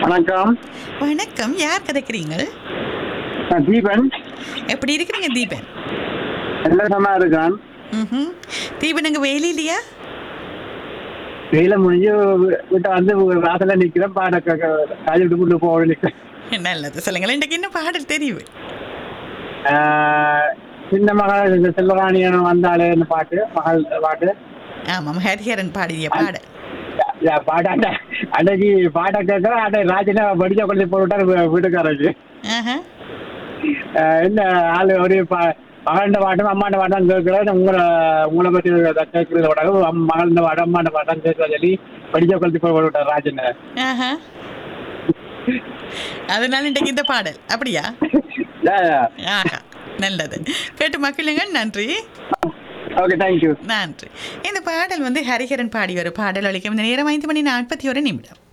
வணக்கம் வணக்கம் யார் கதைக்கிறீங்க நான் தீபன் எப்படி இருக்கிறீங்க தீபன் எல்லா இருக்கான் ம் தீபன் அங்கே வெயில் இல்லையா வெயில முடிஞ்சு வீ- வீட்டை வந்து வாசல்ல நிக்கிறேன் பாட காஜி விட்டு கொண்டு போக நிற்கிறேன் நல்லது சொல்லுங்களேன் இன்றைக்கு என்ன பாடல் தெரியும் சின்ன மகள் இந்த செல்வராணியன் வந்தாலே இந்த பாட்டு மகள் பாட்டு ஆமாம் ஹரிஹரன் பாடிய பாடல் யா, பாட்டு அன்னை அன்னைக்கு பாட்டை கேட்கறேன் அன்னை ராஜினா படிச்ச கொண்டு போட்டுட்டாரு வீ- வீட்டுக்காரருக்கு ஆஹா ஆஹ் என்ன ஆளு ஒரு பா- மகள்கிட்ட பாட்டும் அம்மாண்ட பாட்டம் கேட்கிறேன் உங்களை உங்களை பற்றி கேட்கறது விட மகள்கிட்ட பாட்டம் அம்மாண்ட பாட்டம் கேட்கறது சொல்லி படிச்ச கொண்டு போய் விட்டார் ராஜன் ஆஹா அதனால இன்றைக்கு இந்த பாடல் அப்படியா ஆஹா நல்லது கேட்டு மக்களுங்க நன்றி ஓகே தேங்க்யூ நன்றி இந்த பாடல் வந்து ஹரிஹரன் பாடி ஒரு பாடல் ஒழிக்கும் இந்த நேரம் ஐந்து மணி நாற்பத்தி ஒரு நிமிடம்